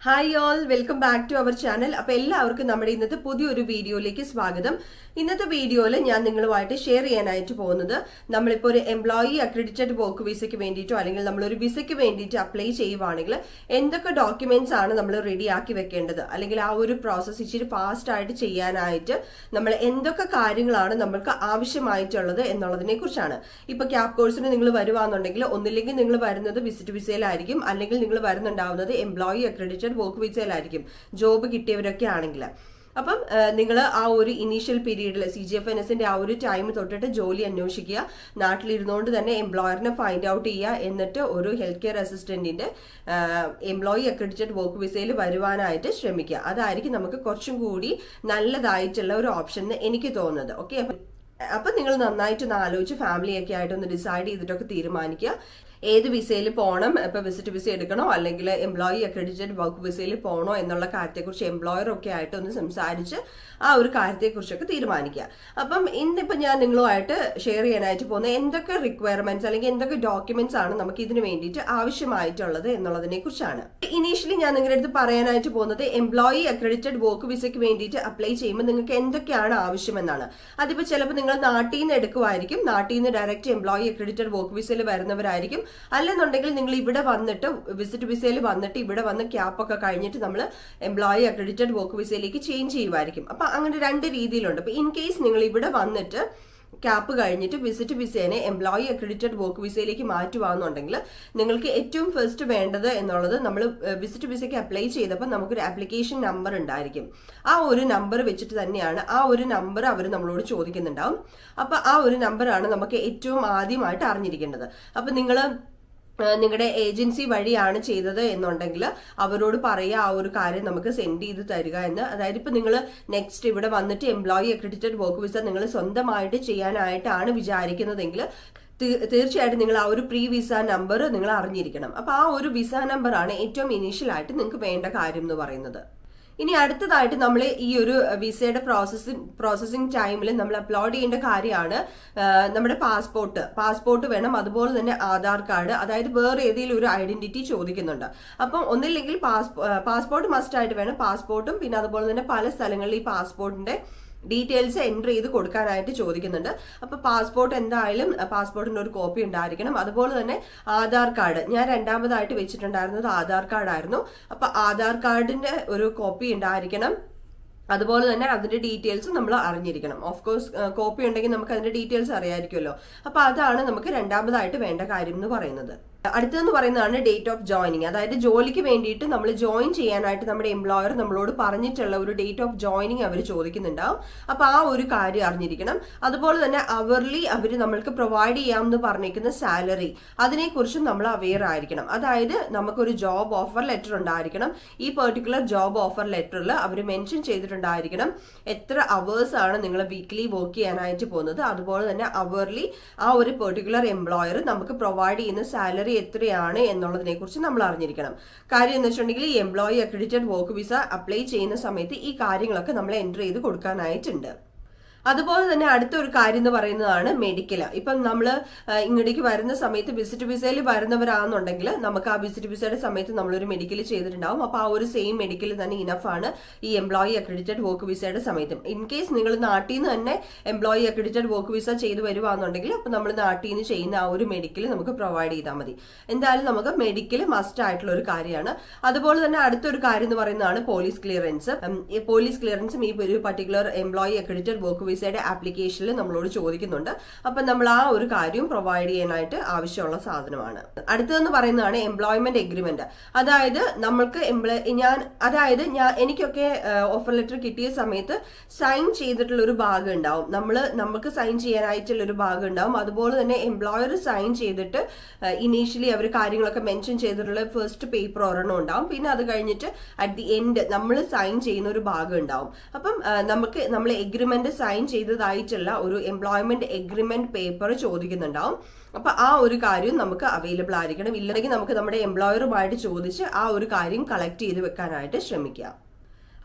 hi all welcome back to our channel അപ്പൊ എല്ലാവർക്കും നമ്മുടെ ഇന്നത്തെ പുതിയൊരു വീഡിയോയിലേക്ക് സ്വാഗതം ഇന്നത്തെ വീഡിയോയിൽ ഞാൻ നിങ്ങളുമായിട്ട് ഷെയർ ചെയ്യാനായിട്ട് പോകുന്നത് നമ്മളിപ്പോൾ ഒരു എംപ്ലോയി അക്രഡിറ്റഡ് വർക്ക് വിസയ്ക്ക് വേണ്ടിയിട്ടോ അല്ലെങ്കിൽ നമ്മളൊരു വിസയ്ക്ക് വേണ്ടിയിട്ട് അപ്ലൈ ചെയ്യുവാണെങ്കിൽ എന്തൊക്കെ ഡോക്യുമെന്റ്സ് ആണ് നമ്മൾ റെഡിയാക്കി വെക്കേണ്ടത് അല്ലെങ്കിൽ ആ ഒരു പ്രോസസ്സ് ഇച്ചിരി ഫാസ്റ്റ് ആയിട്ട് ചെയ്യാനായിട്ട് നമ്മൾ എന്തൊക്കെ കാര്യങ്ങളാണ് നമ്മൾക്ക് ആവശ്യമായിട്ടുള്ളത് എന്നുള്ളതിനെ കുറിച്ചാണ് ഇപ്പൊ ക്യാപ് കോഴ്സിന് നിങ്ങൾ വരുവാന്നുണ്ടെങ്കിൽ ഒന്നില്ലെങ്കിൽ നിങ്ങൾ വരുന്നത് വിസിറ്റ് വിസയിലായിരിക്കും അല്ലെങ്കിൽ നിങ്ങൾ വരുന്നുണ്ടാവുന്നത് എംപ്ലോയി അക്രഡിറ്റഡ് വർക്ക് വിസയിലായിരിക്കും ജോബ് കിട്ടിയവരൊക്കെ ആണെങ്കിൽ അപ്പം നിങ്ങൾ ആ ഒരു ഇനീഷ്യൽ പീരീഡിൽ സി ജി എഫ് എൻ എസിന്റെ ആ ഒരു ടൈം തൊട്ടിട്ട് ജോലി അന്വേഷിക്കുക നാട്ടിലിരുന്നുകൊണ്ട് തന്നെ എംപ്ലോയറിനെ ഫൈൻഡ് ഔട്ട് ചെയ്യുക എന്നിട്ട് ഒരു ഹെൽത്ത് കെയർ അസിസ്റ്റന്റിന്റെ എംപ്ലോയി അക്രഡിറ്റഡ് വർക്ക് വിസയിൽ വരുവാനായിട്ട് ശ്രമിക്കുക അതായിരിക്കും നമുക്ക് കുറച്ചും കൂടി നല്ലതായിട്ടുള്ള ഒരു ഓപ്ഷൻ എന്ന് എനിക്ക് തോന്നുന്നത് ഓക്കെ അപ്പൊ നിങ്ങൾ നന്നായിട്ട് ഒന്ന് ആലോചിച്ച് ഫാമിലിയൊക്കെ ആയിട്ട് ഒന്ന് ഡിസൈഡ് ചെയ്തിട്ടൊക്കെ തീരുമാനിക്കുക ഏത് വിസയിൽ പോകണം ഇപ്പൊ വിസിറ്റ് വിസ എടുക്കണോ അല്ലെങ്കിൽ എംപ്ലോയി അക്രഡിറ്റഡ് വർക്ക് വിസയിൽ പോകണോ എന്നുള്ള കാര്യത്തെക്കുറിച്ച് എംപ്ലോയർ ഒക്കെ ആയിട്ട് ഒന്ന് സംസാരിച്ച് ആ ഒരു കാര്യത്തെക്കുറിച്ചൊക്കെ തീരുമാനിക്കുക അപ്പം ഇന്നിപ്പോ ഞാൻ നിങ്ങളുമായിട്ട് ഷെയർ ചെയ്യാനായിട്ട് പോകുന്ന എന്തൊക്കെ റിക്വയർമെന്റ്സ് അല്ലെങ്കിൽ എന്തൊക്കെ ഡോക്യുമെന്റ്സ് ആണ് നമുക്ക് ഇതിന് വേണ്ടിയിട്ട് ആവശ്യമായിട്ടുള്ളത് എന്നുള്ളതിനെ കുറിച്ചാണ് ഇനീഷ്യലി ഞാൻ നിങ്ങളുടെ അടുത്ത് പറയാനായിട്ട് പോകുന്നത് എംപ്ലോയി അക്രഡിറ്റഡ് വർക്ക് വിസയ്ക്ക് വേണ്ടിയിട്ട് അപ്ലൈ ചെയ്യുമ്പോൾ നിങ്ങൾക്ക് എന്തൊക്കെയാണ് ആവശ്യമെന്നാണ് അതിപ്പോ ചിലപ്പോൾ നിങ്ങൾ നാട്ടിൽ നിന്ന് എടുക്കുമായിരിക്കും നാട്ടിൽ നിന്ന് ഡയറക്റ്റ് എംപ്ലോയി അക്രഡിറ്റഡ് വർക്ക് വിസയിൽ വരുന്നവരായിരിക്കും അല്ലെന്നുണ്ടെങ്കിൽ നിങ്ങൾ ഇവിടെ വന്നിട്ട് വിസിറ്റ് വിസയിൽ വന്നിട്ട് ഇവിടെ വന്ന് ക്യാപ്പ് ഒക്കെ കഴിഞ്ഞിട്ട് നമ്മൾ എംപ്ലോയി അക്രഡിറ്റഡ് വർക്ക് വിസയിലേക്ക് ചേഞ്ച് ചെയ്യുമായിരിക്കും അപ്പൊ അങ്ങനെ രണ്ട് രീതിയിലുണ്ട് അപ്പൊ ഇൻ കേസ് നിങ്ങൾ ഇവിടെ വന്നിട്ട് ക്യാപ്പ് കഴിഞ്ഞിട്ട് വിസിറ്റ് വിസേനെ എംപ്ലോയി അക്രഡിറ്റഡ് വർക്ക് വിസയിലേക്ക് മാറ്റുവാന്നുണ്ടെങ്കിൽ നിങ്ങൾക്ക് ഏറ്റവും ഫസ്റ്റ് വേണ്ടത് എന്നുള്ളത് നമ്മൾ വിസിറ്റ് വിസയ്ക്ക് അപ്ലൈ ചെയ്തപ്പോൾ നമുക്കൊരു ആപ്ലിക്കേഷൻ നമ്പർ ഉണ്ടായിരിക്കും ആ ഒരു നമ്പർ വെച്ചിട്ട് തന്നെയാണ് ആ ഒരു നമ്പർ അവർ നമ്മളോട് ചോദിക്കുന്നുണ്ടാവും അപ്പൊ ആ ഒരു നമ്പറാണ് നമുക്ക് ഏറ്റവും ആദ്യമായിട്ട് അറിഞ്ഞിരിക്കേണ്ടത് അപ്പൊ നിങ്ങൾ നിങ്ങളുടെ ഏജൻസി വഴിയാണ് ചെയ്തത് എന്നുണ്ടെങ്കിൽ അവരോട് പറയുക ആ ഒരു കാര്യം നമുക്ക് സെൻഡ് ചെയ്ത് തരിക എന്ന് അതായത് ഇപ്പൊ നിങ്ങൾ നെക്സ്റ്റ് ഇവിടെ വന്നിട്ട് എംപ്ലോയി അക്രഡിറ്റഡ് വർക്ക് വിസ നിങ്ങൾ സ്വന്തമായിട്ട് ചെയ്യാനായിട്ടാണ് വിചാരിക്കുന്നതെങ്കിൽ തീർച്ചയായിട്ടും നിങ്ങൾ ആ ഒരു പ്രീ വിസ നമ്പർ നിങ്ങൾ അറിഞ്ഞിരിക്കണം അപ്പൊ ആ ഒരു വിസ നമ്പർ ആണ് ഏറ്റവും ഇനീഷ്യൽ ആയിട്ട് നിങ്ങൾക്ക് വേണ്ട കാര്യം എന്ന് പറയുന്നത് ഇനി അടുത്തതായിട്ട് നമ്മൾ ഈ ഒരു വിസയുടെ പ്രോസസ്സിംഗ് പ്രോസസ്സിംഗ് ടൈമിൽ നമ്മൾ അപ്ലോഡ് ചെയ്യേണ്ട കാര്യമാണ് നമ്മുടെ പാസ്പോർട്ട് പാസ്പോർട്ട് വേണം അതുപോലെ തന്നെ ആധാർ കാർഡ് അതായത് വേറെ ഏതെങ്കിലും ഒരു ഐഡന്റിറ്റി ചോദിക്കുന്നുണ്ട് അപ്പം ഒന്നില്ലെങ്കിൽ പാസ്പോർട്ട് മസ്റ്റ് ആയിട്ട് വേണം പാസ്പോർട്ടും പിന്നെ അതുപോലെ തന്നെ പല സ്ഥലങ്ങളിൽ ഈ പാസ്പോർട്ടിന്റെ ഡീറ്റെയിൽസ് എൻട്രി ചെയ്ത് കൊടുക്കാനായിട്ട് ചോദിക്കുന്നുണ്ട് അപ്പൊ പാസ്പോർട്ട് എന്തായാലും പാസ്പോർട്ടിന്റെ ഒരു കോപ്പി ഉണ്ടായിരിക്കണം അതുപോലെ തന്നെ ആധാർ കാർഡ് ഞാൻ രണ്ടാമതായിട്ട് വെച്ചിട്ടുണ്ടായിരുന്നത് ആധാർ കാർഡ് ആയിരുന്നു അപ്പൊ ആധാർ കാർഡിന്റെ ഒരു കോപ്പി ഉണ്ടായിരിക്കണം അതുപോലെ തന്നെ അതിന്റെ ഡീറ്റെയിൽസ് നമ്മൾ അറിഞ്ഞിരിക്കണം ഓഫ് കോഴ്സ് കോപ്പി ഉണ്ടെങ്കിൽ നമുക്ക് അതിന്റെ ഡീറ്റെയിൽസ് അറിയാമായിരിക്കുമല്ലോ അപ്പൊ അതാണ് നമുക്ക് രണ്ടാമതായിട്ട് വേണ്ട കാര്യം എന്ന് പറയുന്നത് അടുത്തതെന്ന് പറയുന്നതാണ് ഡേറ്റ് ഓഫ് ജോയിനിങ് അതായത് ജോലിക്ക് വേണ്ടിയിട്ട് നമ്മൾ ജോയിൻ ചെയ്യാനായിട്ട് നമ്മുടെ എംപ്ലോയർ നമ്മളോട് പറഞ്ഞിട്ടുള്ള ഒരു ഡേറ്റ് ഓഫ് ജോയിനിങ് അവർ ചോദിക്കുന്നുണ്ടാവും അപ്പൊ ആ ഒരു കാര്യം അറിഞ്ഞിരിക്കണം അതുപോലെ തന്നെ അവർലി അവർ നമ്മൾക്ക് പ്രൊവൈഡ് ചെയ്യാമെന്ന് പറഞ്ഞിരിക്കുന്ന സാലറി അതിനെക്കുറിച്ചും നമ്മൾ അവെയർ ആയിരിക്കണം അതായത് നമുക്കൊരു ജോബ് ഓഫർ ലെറ്റർ ഉണ്ടായിരിക്കണം ഈ പെർട്ടിക്കുലർ ജോബ് ഓഫർ ലെറ്ററിൽ അവർ മെൻഷൻ ചെയ്തിട്ടുണ്ടായിരിക്കണം എത്ര അവേഴ്സ് ആണ് നിങ്ങൾ വീക്ക്ലി വർക്ക് ചെയ്യാനായിട്ട് പോകുന്നത് അതുപോലെ തന്നെ അവർലി ആ ഒരു പെർട്ടിക്കുലർ എംപ്ലോയർ നമുക്ക് പ്രൊവൈഡ് ചെയ്യുന്ന സാലറി എത്രയാണ് എന്നുള്ളതിനെ കുറിച്ച് നമ്മൾ അറിഞ്ഞിരിക്കണം കാര്യം എന്ന് വെച്ചിട്ടുണ്ടെങ്കിൽ ഈ employee accredited work visa apply ചെയ്യുന്ന സമയത്ത് ഈ കാര്യങ്ങളൊക്കെ നമ്മൾ എൻ്റർ ചെയ്ത് കൊടുക്കാനായിട്ടുണ്ട് അതുപോലെ തന്നെ അടുത്ത ഒരു കാര്യം എന്ന് പറയുന്നതാണ് മെഡിക്കൽ ഇപ്പം നമ്മൾ ഇങ്ങോട്ടേക്ക് വരുന്ന സമയത്ത് വിസിറ്റ് വിസയിൽ വരുന്നവരാണെന്നുണ്ടെങ്കിൽ നമുക്ക് ആ വിസിറ്റ് വിസയുടെ സമയത്ത് നമ്മളൊരു മെഡിക്കൽ ചെയ്തിട്ടുണ്ടാവും അപ്പോൾ ആ ഒരു സെയിം മെഡിക്കൽ തന്നെ ഇനഫ് ആണ് ഈ എംപ്ലോയി അക്രഡിറ്റഡ് വർക്ക് വിസയുടെ സമയത്തും ഇൻ കേസ് നിങ്ങൾ നാട്ടിൽ നിന്ന് തന്നെ എംപ്ലോയി അക്രഡിറ്റഡ് വർക്ക് വിസ ചെയ്ത് വരുവാന്നുണ്ടെങ്കിൽ അപ്പോൾ നമ്മൾ നാട്ടിൽ നിന്ന് ചെയ്യുന്ന ആ ഒരു മെഡിക്കൽ നമുക്ക് പ്രൊവൈഡ് ചെയ്താൽ മതി എന്തായാലും നമുക്ക് മെഡിക്കൽ മസ്റ്റ് ആയിട്ടുള്ള ഒരു കാര്യമാണ് അതുപോലെ തന്നെ അടുത്തൊരു കാര്യം എന്ന് പറയുന്നതാണ് പോലീസ് ക്ലിയറൻസ് പോലീസ് ക്ലിയറൻസും ഈ ഒരു പർട്ടിക്കുലർ എംപ്ലോയി അക്രഡിറ്റഡ് വർക്ക് വിസയുടെ ആപ്ലിക്കേഷനിൽ നമ്മളോട് ചോദിക്കുന്നുണ്ട് അപ്പൊ നമ്മൾ ആ ഒരു കാര്യവും പ്രൊവൈഡ് ചെയ്യാനായിട്ട് ആവശ്യമുള്ള സാധനമാണ് അടുത്തതെന്ന് പറയുന്നതാണ് എംപ്ലോയ്മെന്റ് എഗ്രിമെന്റ് അതായത് നമ്മൾക്ക് ഞാൻ അതായത് ഞാൻ എനിക്കൊക്കെ ഓഫർ ലെറ്റർ കിട്ടിയ സമയത്ത് സൈൻ ചെയ്തിട്ടുള്ള ഒരു ഭാഗം ഉണ്ടാവും നമ്മൾ നമുക്ക് സൈൻ ചെയ്യാനായിട്ടുള്ള ഒരു ഭാഗം ഉണ്ടാവും അതുപോലെ തന്നെ എംപ്ലോയർ സൈൻ ചെയ്തിട്ട് ഇനീഷ്യലി അവർ കാര്യങ്ങളൊക്കെ മെൻഷൻ ചെയ്തിട്ടുള്ള ഫസ്റ്റ് പേപ്പർ ഒരെണ്ണം ഉണ്ടാവും പിന്നെ അത് കഴിഞ്ഞിട്ട് അറ്റ് ദി എൻഡ് നമ്മൾ സൈൻ ചെയ്യുന്ന ഒരു ഭാഗം ഉണ്ടാവും അപ്പം നമുക്ക് നമ്മൾ എഗ്രിമെന്റ് സൈൻ ചെയ്തതായിട്ടുള്ള ഒരു എംപ്ലോയ്മെന്റ് എഗ്രിമെന്റ് പേപ്പർ ചോദിക്കുന്നുണ്ടാവും അപ്പൊ ആ ഒരു കാര്യം നമുക്ക് അവൈലബിൾ ആയിരിക്കണം ഇല്ലെങ്കിൽ നമുക്ക് നമ്മുടെ എംപ്ലോയറുമായിട്ട് ചോദിച്ച് ആ ഒരു കാര്യം കളക്ട് ചെയ്ത് വെക്കാനായിട്ട് ശ്രമിക്കാം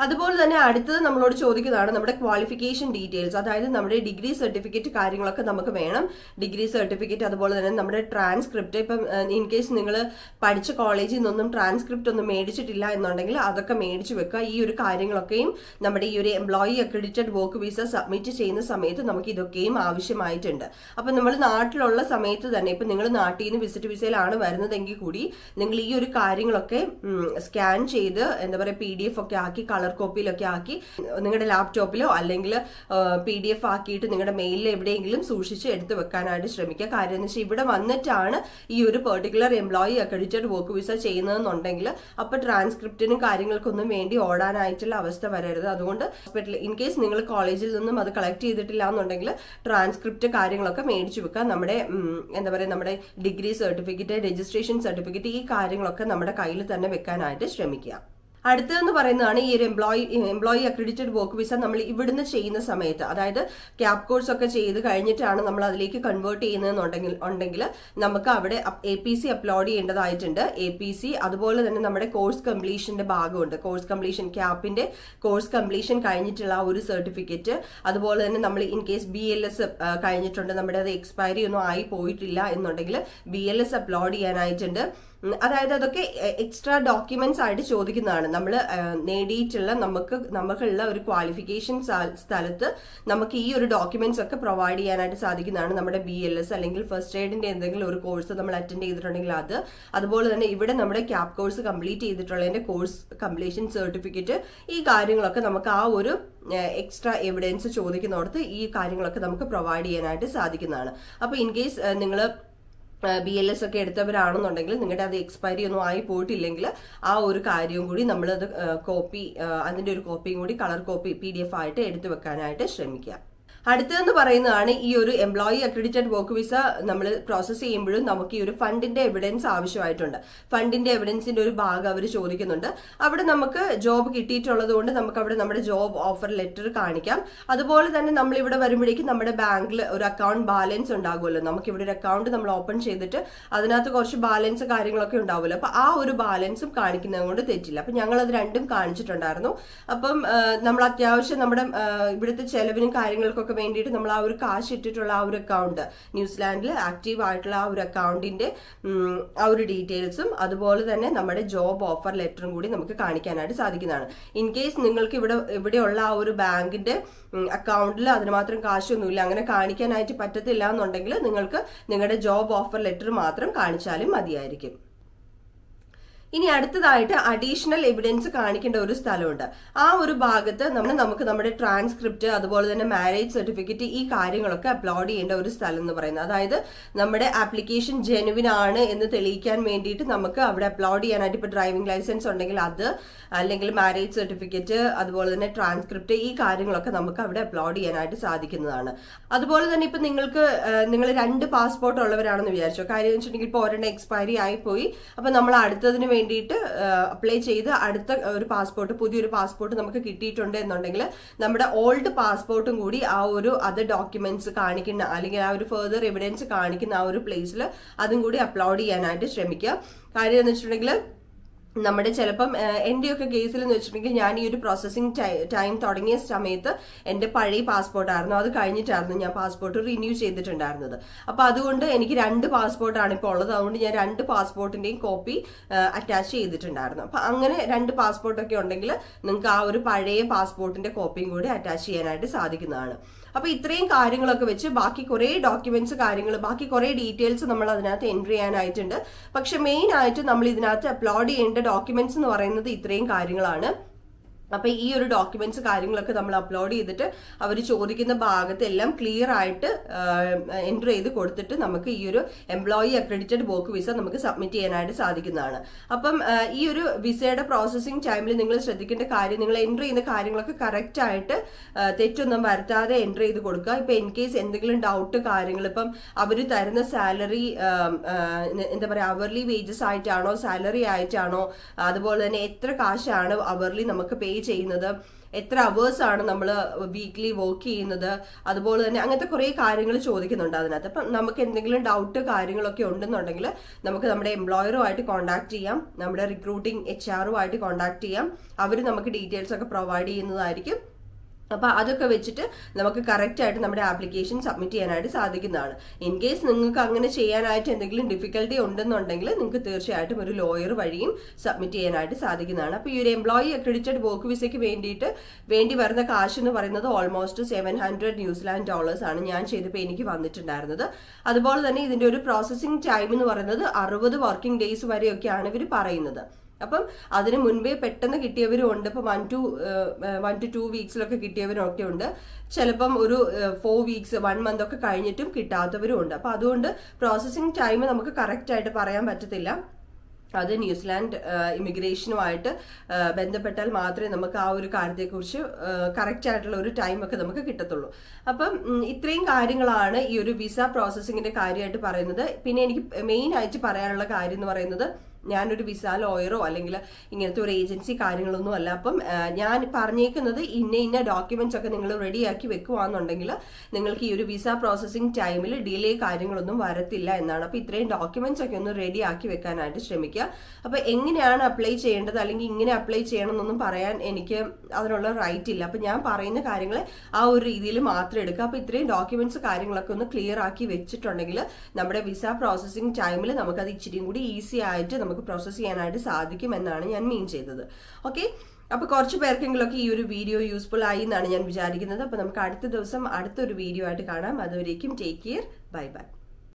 അതുപോലെ തന്നെ അടുത്തത് നമ്മളോട് ചോദിക്കുന്നതാണ് നമ്മുടെ ക്വാളിഫിക്കേഷൻ ഡീറ്റെയിൽസ് അതായത് നമ്മുടെ ഡിഗ്രി സർട്ടിഫിക്കറ്റ് കാര്യങ്ങളൊക്കെ നമുക്ക് വേണം ഡിഗ്രി സർട്ടിഫിക്കറ്റ് അതുപോലെ തന്നെ നമ്മുടെ ട്രാൻസ്ക്രിപ്റ്റ് ഇപ്പം ഇൻ കേസ് നിങ്ങൾ പഠിച്ച കോളേജിൽ നിന്നൊന്നും ട്രാൻസ്ക്രിപ്റ്റ് ഒന്നും മേടിച്ചിട്ടില്ല എന്നുണ്ടെങ്കിൽ അതൊക്കെ മേടിച്ചു വെക്കുക ഈ ഒരു കാര്യങ്ങളൊക്കെയും നമ്മുടെ ഈ ഒരു employee accredited work visa submit ചെയ്യുന്ന സമയത്ത് നമുക്ക് ഇതൊക്കെയും ആവശ്യമായിട്ടുണ്ട് അപ്പം നമ്മൾ നാട്ടിലുള്ള സമയത്ത് തന്നെ ഇപ്പം നിങ്ങൾ നാട്ടിൽ നിന്ന് വിസിറ്റ് വിസയിലാണ് വരുന്നതെങ്കിൽ കൂടി നിങ്ങൾ ഈ ഒരു കാര്യങ്ങളൊക്കെ സ്കാൻ ചെയ്ത് എന്താ പറയുക പി ഡി എഫ് ഒക്കെ ആക്കി കളർ കോപ്പിയിലൊക്കെ ആക്കി നിങ്ങളുടെ ലാപ്ടോപ്പിലോ അല്ലെങ്കിൽ പി ഡി എഫ് ആക്കിയിട്ട് നിങ്ങളുടെ മെയിലിൽ എവിടെയെങ്കിലും സൂക്ഷിച്ച് എടുത്തു വെക്കാനായിട്ട് ശ്രമിക്കുക കാര്യം എന്ന് വെച്ചാൽ ഇവിടെ വന്നിട്ടാണ് ഈ ഒരു particular employee accredited work visa ചെയ്യുന്നതെന്നുണ്ടെങ്കിൽ അപ്പൊ ട്രാൻസ്ക്രിപ്റ്റിനും കാര്യങ്ങൾക്കൊന്നും വേണ്ടി ഓടാനായിട്ടുള്ള അവസ്ഥ വരരുത് അതുകൊണ്ട് ഹോസ്പിറ്റൽ ഇൻ കേസ് നിങ്ങൾ കോളേജിൽ നിന്നും അത് കളക്ട് ചെയ്തിട്ടില്ല എന്നുണ്ടെങ്കിൽ ട്രാൻസ്ക്രിപ്റ്റ് കാര്യങ്ങളൊക്കെ മേടിച്ചു വെക്കുക നമ്മുടെ എന്താ പറയുക നമ്മുടെ ഡിഗ്രി സർട്ടിഫിക്കറ്റ് രജിസ്ട്രേഷൻ സർട്ടിഫിക്കറ്റ് ഈ കാര്യങ്ങളൊക്കെ നമ്മുടെ കയ്യിൽ തന്നെ വെക്കാനായിട്ട് ശ്രമിക്കുക അടുത്തതെന്ന് പറയുന്നതാണ് ഈ ഒരു employee employee accredited work visa നമ്മൾ ഇവിടുന്ന് ചെയ്യുന്ന സമയത്ത് അതായത് ക്യാപ് കോഴ്സ് ഒക്കെ ചെയ്ത് കഴിഞ്ഞിട്ടാണ് നമ്മൾ അതിലേക്ക് കൺവേർട്ട് ചെയ്യുന്നതെന്നുണ്ടെങ്കിൽ ഉണ്ടെങ്കിൽ നമുക്ക് അവിടെ എ പി സി അപ്ലോഡ് ചെയ്യേണ്ടതായിട്ടുണ്ട് എ പി സി അതുപോലെ തന്നെ നമ്മുടെ കോഴ്സ് കംപ്ലീഷന്റെ ഭാഗമുണ്ട് കോഴ്സ് കംപ്ലീഷൻ ക്യാപ്പിന്റെ കോഴ്സ് കംപ്ലീഷൻ കഴിഞ്ഞിട്ടുള്ള ആ ഒരു സർട്ടിഫിക്കറ്റ് അതുപോലെ തന്നെ നമ്മൾ in case B L S കഴിഞ്ഞിട്ടുണ്ട് നമ്മുടെ അത് എക്സ്പയറി ഒന്നും ആയി പോയിട്ടില്ല എന്നുണ്ടെങ്കിൽ ബി എൽ എസ് അപ്ലോഡ് ചെയ്യാനായിട്ടുണ്ട് അതായത് അതൊക്കെ എക്സ്ട്രാ ഡോക്യുമെന്റ്സ് ആയിട്ട് ചോദിക്കുന്നതാണ് നമ്മൾ നേടിയിട്ടുള്ള നമുക്ക് നമുക്കുള്ള ഒരു ക്വാളിഫിക്കേഷൻ സ്ഥലത്ത് നമുക്ക് ഈ ഒരു ഡോക്യുമെന്റ്സ് ഒക്കെ പ്രൊവൈഡ് ചെയ്യാനായിട്ട് സാധിക്കുന്നതാണ് നമ്മുടെ ബി എൽ എസ് അല്ലെങ്കിൽ ഫസ്റ്റ് എയ്ഡിന്റെ എന്തെങ്കിലും ഒരു കോഴ്സ് നമ്മൾ അറ്റൻഡ് ചെയ്തിട്ടുണ്ടെങ്കിൽ അത് അതുപോലെ തന്നെ ഇവിടെ നമ്മുടെ ക്യാപ് കോഴ്സ് കംപ്ലീറ്റ് ചെയ്തിട്ടുള്ളതിന്റെ കോഴ്സ് കംപ്ലീഷൻ സർട്ടിഫിക്കറ്റ് ഈ കാര്യങ്ങളൊക്കെ നമുക്ക് ആ ഒരു എക്സ്ട്രാ എവിഡൻസ് ചോദിക്കുന്നിടത്ത് ഈ കാര്യങ്ങളൊക്കെ നമുക്ക് പ്രൊവൈഡ് ചെയ്യാനായിട്ട് സാധിക്കുന്നതാണ് അപ്പോൾ ഇൻ കേസ് നിങ്ങൾ ബി എൽ എസ് ഒക്കെ എടുത്തവരാണെന്നുണ്ടെങ്കിൽ നിങ്ങളുടെ അത് എക്സ്പയറി ഒന്നും ആയി പോയിട്ടില്ലെങ്കിൽ ആ ഒരു കാര്യവും കൂടി നമ്മളത് കോപ്പി അതിന്റെ ഒരു കോപ്പിയും കൂടി colour copy P D F ആയിട്ട് എടുത്തു വെക്കാനായിട്ട് ശ്രമിക്കുക അടുത്തതെന്ന് പറയുന്നതാണ് ഈ ഒരു എംപ്ലോയി അക്രഡിറ്റഡ് വർക്ക് വിസ നമ്മൾ പ്രോസസ്സ് ചെയ്യുമ്പോഴും നമുക്ക് ഈ ഒരു ഫണ്ടിന്റെ എവിഡൻസ് ആവശ്യമായിട്ടുണ്ട് ഫണ്ടിന്റെ എവിഡൻസിന്റെ ഒരു ഭാഗം അവർ ചോദിക്കുന്നുണ്ട് അവിടെ നമുക്ക് ജോബ് കിട്ടിയിട്ടുള്ളത് കൊണ്ട് നമുക്ക് അവിടെ നമ്മുടെ ജോബ് ഓഫർ ലെറ്റർ കാണിക്കാം അതുപോലെ തന്നെ നമ്മൾ ഇവിടെ വരുമ്പോഴേക്കും നമ്മുടെ ബാങ്കിൽ ഒരു അക്കൗണ്ട് ബാലൻസ് ഉണ്ടാകുമല്ലോ നമുക്ക് ഇവിടെ ഒരു അക്കൗണ്ട് നമ്മൾ ഓപ്പൺ ചെയ്തിട്ട് അതിനകത്ത് കുറച്ച് ബാലൻസ് കാര്യങ്ങളൊക്കെ ഉണ്ടാവുമല്ലോ അപ്പൊ ആ ഒരു ബാലൻസും കാണിക്കുന്നത് കൊണ്ട് തെറ്റില്ല അപ്പൊ ഞങ്ങൾ അത് രണ്ടും കാണിച്ചിട്ടുണ്ടായിരുന്നു അപ്പം നമ്മൾ അത്യാവശ്യം നമ്മുടെ ഇവിടുത്തെ ചെലവിനും കാര്യങ്ങൾക്കൊക്കെ ഒക്കെ വേണ്ടിയിട്ട് നമ്മൾ ആ ഒരു കാശ് ഇട്ടിട്ടുള്ള ആ ഒരു അക്കൗണ്ട് ന്യൂസിലാൻഡിൽ ആക്റ്റീവ് ആയിട്ടുള്ള ആ ഒരു അക്കൗണ്ടിന്റെ ആ ഒരു ഡീറ്റെയിൽസും അതുപോലെ തന്നെ നമ്മുടെ ജോബ് ഓഫർ ലെറ്ററും കൂടി നമുക്ക് കാണിക്കാനായിട്ട് സാധിക്കുന്നതാണ് ഇൻ കേസ് നിങ്ങൾക്ക് ഇവിടെ ഇവിടെയുള്ള ആ ഒരു ബാങ്കിന്റെ അക്കൗണ്ടിൽ അതിന് മാത്രം കാശൊന്നുമില്ല അങ്ങനെ കാണിക്കാനായിട്ട് പറ്റത്തില്ല എന്നുണ്ടെങ്കിൽ നിങ്ങൾക്ക് നിങ്ങളുടെ ജോബ് ഓഫർ ലെറ്റർ മാത്രം കാണിച്ചാലും മതിയായിരിക്കും ഇനി അടുത്തതായിട്ട് അഡീഷണൽ എവിഡൻസ് കാണിക്കേണ്ട ഒരു സ്ഥലമുണ്ട് ആ ഒരു ഭാഗത്ത് നമ്മൾ നമുക്ക് നമ്മുടെ ട്രാൻസ്ക്രിപ്റ്റ് അതുപോലെ തന്നെ മാരേജ് സർട്ടിഫിക്കറ്റ് ഈ കാര്യങ്ങളൊക്കെ അപ്ലോഡ് ചെയ്യേണ്ട ഒരു സ്ഥലം എന്ന് പറയുന്നത് അതായത് നമ്മുടെ ആപ്ലിക്കേഷൻ ജെനുവിൻ ആണ് എന്ന് തെളിയിക്കാൻ വേണ്ടിയിട്ട് നമുക്ക് അവിടെ അപ്ലോഡ് ചെയ്യാനായിട്ട് ഇപ്പോൾ ഡ്രൈവിംഗ് ലൈസൻസ് ഉണ്ടെങ്കിൽ അത് അല്ലെങ്കിൽ മാരേജ് സർട്ടിഫിക്കറ്റ് അതുപോലെ തന്നെ ട്രാൻസ്ക്രിപ്റ്റ് ഈ കാര്യങ്ങളൊക്കെ നമുക്ക് അവിടെ അപ്ലോഡ് ചെയ്യാനായിട്ട് സാധിക്കുന്നതാണ് അതുപോലെ തന്നെ ഇപ്പൊ നിങ്ങൾക്ക് നിങ്ങൾ രണ്ട് പാസ്പോർട്ട് ഉള്ളവരാണെന്ന് വിചാരിച്ചോ കാര്യം വെച്ചിട്ടുണ്ടെങ്കിൽ ഇപ്പോൾ ഒരെണ്ണം എക്സ്പയറി ആയിപ്പോയി അപ്പൊ നമ്മൾ അടുത്തതിന് വേണ്ടിയിട്ട് അപ്ലൈ ചെയ്ത് അടുത്ത ഒരു പാസ്പോർട്ട് പുതിയൊരു പാസ്പോർട്ട് നമുക്ക് കിട്ടിയിട്ടുണ്ട് എന്നുണ്ടെങ്കിൽ നമ്മുടെ ഓൾഡ് പാസ്പോർട്ടും കൂടി ആ ഒരു അതർ ഡോക്യുമെന്റ്സ് കാണിക്കുന്ന അല്ലെങ്കിൽ ആ ഒരു ഫെർദർ എവിഡൻസ് കാണിക്കുന്ന ആ ഒരു പ്ലേസിൽ അതും കൂടി അപ്ലോഡ് ചെയ്യാനായിട്ട് ശ്രമിക്കുക കാര്യം എന്ന് വെച്ചിട്ടുണ്ടെങ്കിൽ നമ്മുടെ ചിലപ്പം എൻ്റെയൊക്കെ കേസിൽ എന്ന് വെച്ചിട്ടുണ്ടെങ്കിൽ ഞാൻ ഈ ഒരു പ്രോസസ്സിംഗ് ടൈം തുടങ്ങിയ സമയത്ത് എൻ്റെ പഴയ പാസ്പോർട്ടായിരുന്നു അത് കഴിഞ്ഞിട്ടായിരുന്നു ഞാൻ പാസ്പോർട്ട് റിന്യൂ ചെയ്തിട്ടുണ്ടായിരുന്നത് അപ്പോൾ അതുകൊണ്ട് എനിക്ക് രണ്ട് പാസ്പോർട്ടാണ് ഇപ്പോൾ ഉള്ളത് അതുകൊണ്ട് ഞാൻ രണ്ട് പാസ്പോർട്ടിൻ്റെയും കോപ്പി അറ്റാച്ച് ചെയ്തിട്ടുണ്ടായിരുന്നു അപ്പോൾ അങ്ങനെ രണ്ട് പാസ്പോർട്ടൊക്കെ ഉണ്ടെങ്കിൽ നിങ്ങൾക്ക് ആ ഒരു പഴയ പാസ്പോർട്ടിൻ്റെ കോപ്പിയും കൂടി അറ്റാച്ച് ചെയ്യാനായിട്ട് സാധിക്കുന്നതാണ് അപ്പൊ ഇത്രയും കാര്യങ്ങളൊക്കെ വെച്ച് ബാക്കി കുറെ ഡോക്യുമെന്റ്സ് കാര്യങ്ങൾ ബാക്കി കുറെ ഡീറ്റെയിൽസ് നമ്മൾ അതിനകത്ത് എൻട്രി ചെയ്യാനായിട്ടുണ്ട് പക്ഷെ മെയിൻ ആയിട്ട് നമ്മൾ ഇതിനകത്ത് അപ്ലോഡ് ചെയ്യേണ്ട ഡോക്യുമെന്റ്സ് എന്ന് പറയുന്നത് ഇത്രയും കാര്യങ്ങളാണ് അപ്പൊ ഈ ഒരു ഡോക്യുമെന്റ്സ് കാര്യങ്ങളൊക്കെ നമ്മൾ അപ്ലോഡ് ചെയ്തിട്ട് അവർ ചോദിക്കുന്ന ഭാഗത്ത് എല്ലാം ക്ലിയർ ആയിട്ട് എൻ്റർ ചെയ്ത് കൊടുത്തിട്ട് നമുക്ക് ഈ ഒരു എംപ്ലോയി അക്രഡിറ്റഡ് വർക്ക് വിസ നമുക്ക് സബ്മിറ്റ് ചെയ്യാനായിട്ട് സാധിക്കുന്നതാണ് അപ്പം ഈ ഒരു വിസയുടെ പ്രോസസ്സിംഗ് ടൈമിൽ നിങ്ങൾ ശ്രദ്ധിക്കേണ്ട കാര്യം നിങ്ങൾ എൻ്റർ ചെയ്യുന്ന കാര്യങ്ങളൊക്കെ കറക്റ്റ് ആയിട്ട് തെറ്റൊന്നും വരുത്താതെ എൻ്റർ ചെയ്ത് കൊടുക്കുക ഇപ്പൊ ഇൻ കേസ് എന്തെങ്കിലും ഡൗട്ട് കാര്യങ്ങൾ ഇപ്പം അവർ തരുന്ന സാലറി എന്താ പറയുക അവർലി വേജസ് ആയിട്ടാണോ സാലറി ആയിട്ടാണോ അതുപോലെ തന്നെ എത്ര കാശാണ് അവർലി നമുക്ക് പേ ചെയ്യുന്നത് എത്ര അവേഴ്സ് ആണ് നമ്മൾ വീക്ക്ലി വർക്ക് ചെയ്യുന്നത് അതുപോലെ തന്നെ അങ്ങനത്തെ കുറേ കാര്യങ്ങൾ ചോദിക്കുന്നുണ്ട് അതിനകത്ത് അപ്പം നമുക്ക് എന്തെങ്കിലും ഡൗട്ട് കാര്യങ്ങളൊക്കെ ഉണ്ടെന്നുണ്ടെങ്കിൽ നമുക്ക് നമ്മുടെ എംപ്ലോയറുമായിട്ട് കോൺടാക്ട് ചെയ്യാം നമ്മുടെ റിക്രൂട്ടിംഗ് എച്ച് ആറുമായിട്ട് കോൺടാക്ട് ചെയ്യാം അവർ നമുക്ക് ഡീറ്റെയിൽസ് ഒക്കെ പ്രൊവൈഡ് ചെയ്യുന്നതായിരിക്കും അപ്പൊ അതൊക്കെ വെച്ചിട്ട് നമുക്ക് കറക്റ്റ് ആയിട്ട് നമ്മുടെ ആപ്ലിക്കേഷൻ സബ്മിറ്റ് ചെയ്യാനായിട്ട് സാധിക്കുന്നതാണ് ഇൻ കേസ് നിങ്ങൾക്ക് അങ്ങനെ ചെയ്യാനായിട്ട് എന്തെങ്കിലും ഡിഫിക്കൽട്ടി ഉണ്ടെന്നുണ്ടെങ്കിൽ നിങ്ങൾക്ക് തീർച്ചയായിട്ടും ഒരു ലോയർ വഴിയും സബ്മിറ്റ് ചെയ്യാനായിട്ട് സാധിക്കുന്നതാണ് അപ്പൊ ഈ ഒരു എംപ്ലോയി അക്രഡിറ്റഡ് വർക്ക് വിസയ്ക്ക് വേണ്ടിയിട്ട് വേണ്ടി വരുന്ന കാശ് എന്ന് പറയുന്നത് almost seven hundred New Zealand dollars ആണ് ഞാൻ ചെയ്തപ്പോൾ എനിക്ക് വന്നിട്ടുണ്ടായിരുന്നത് അതുപോലെ തന്നെ ഇതിന്റെ ഒരു പ്രോസസ്സിംഗ് ടൈം എന്ന് പറയുന്നത് അറുപത് വർക്കിംഗ് ഡേയ്സ് വരെയൊക്കെയാണ് ഇവർ പറയുന്നത് അപ്പം അതിന് മുൻപേ പെട്ടെന്ന് കിട്ടിയവരും ഉണ്ട് ഇപ്പം one two one two two വീക്സിലൊക്കെ കിട്ടിയവരും ഒക്കെ ഉണ്ട് ചിലപ്പം ഒരു ഫോർ വീക്സ് വൺ മന്ത് ഒക്കെ കഴിഞ്ഞിട്ടും കിട്ടാത്തവരും ഉണ്ട് അപ്പം അതുകൊണ്ട് പ്രോസസ്സിംഗ് ടൈം നമുക്ക് കറക്റ്റ് ആയിട്ട് പറയാൻ പറ്റത്തില്ല അത് ന്യൂസിലാൻഡ് ഇമിഗ്രേഷനുമായിട്ട് ബന്ധപ്പെട്ടാൽ മാത്രമേ നമുക്ക് ആ ഒരു കാര്യത്തെക്കുറിച്ച് കറക്റ്റ് ആയിട്ടുള്ള ഒരു ടൈം ഒക്കെ നമുക്ക് കിട്ടത്തുള്ളൂ അപ്പം ഇത്രയും കാര്യങ്ങളാണ് ഈ ഒരു വിസ പ്രോസസ്സിങ്ങിന്റെ കാര്യമായിട്ട് പറയുന്നത് പിന്നെ എനിക്ക് മെയിൻ ആയിട്ട് പറയാനുള്ള കാര്യം എന്ന് പറയുന്നത് ഞാനൊരു വിസ ലോയറോ അല്ലെങ്കിൽ ഇങ്ങനത്തെ ഒരു ഏജൻസി കാര്യങ്ങളൊന്നും അല്ല അപ്പം ഞാൻ പറഞ്ഞേക്കുന്നത് ഇന്ന ഇന്ന ഡോക്യുമെന്റ്സ് ഒക്കെ നിങ്ങൾ റെഡിയാക്കി വെക്കുവാന്നുണ്ടെങ്കിൽ നിങ്ങൾക്ക് ഈ ഒരു വിസ പ്രോസസ്സിംഗ് ടൈമിൽ ഡിലേ കാര്യങ്ങളൊന്നും വരത്തില്ല എന്നാണ് അപ്പൊ ഇത്രയും ഡോക്യുമെന്റ്സ് ഒക്കെ ഒന്ന് റെഡിയാക്കി വെക്കാനായിട്ട് ശ്രമിക്കുക അപ്പൊ എങ്ങനെയാണ് അപ്ലൈ ചെയ്യേണ്ടത് അല്ലെങ്കിൽ ഇങ്ങനെ അപ്ലൈ ചെയ്യണം എന്നൊന്നും പറയാൻ എനിക്ക് അതിനുള്ള റൈറ്റ് ഇല്ല അപ്പൊ ഞാൻ പറയുന്ന കാര്യങ്ങൾ ആ ഒരു രീതിയിൽ മാത്രം എടുക്കുക അപ്പൊ ഇത്രയും ഡോക്യുമെന്റ്സ് കാര്യങ്ങളൊക്കെ ഒന്ന് ക്ലിയർ ആക്കി വെച്ചിട്ടുണ്ടെങ്കിൽ നമ്മുടെ വിസ പ്രോസസ്സിംഗ് ടൈമിൽ നമുക്കത് ഇച്ചിരിയും കൂടി ഈസി ആയിട്ട് നമുക്ക് പ്രോസസ്സ് ചെയ്യാനായിട്ട് സാധിക്കും എന്നാണ് ഞാൻ മീൻ ചെയ്തത് ഓക്കെ അപ്പൊ കുറച്ച് പേർക്കെങ്കിലൊക്കെ ഈ ഒരു വീഡിയോ യൂസ്ഫുൾ ആയി എന്നാണ് ഞാൻ വിചാരിക്കുന്നത് അപ്പൊ നമുക്ക് അടുത്ത ദിവസം അടുത്തൊരു വീഡിയോ ആയിട്ട് കാണാം അതുവരേക്കും ടേക്ക് കെയർ ബൈ ബൈ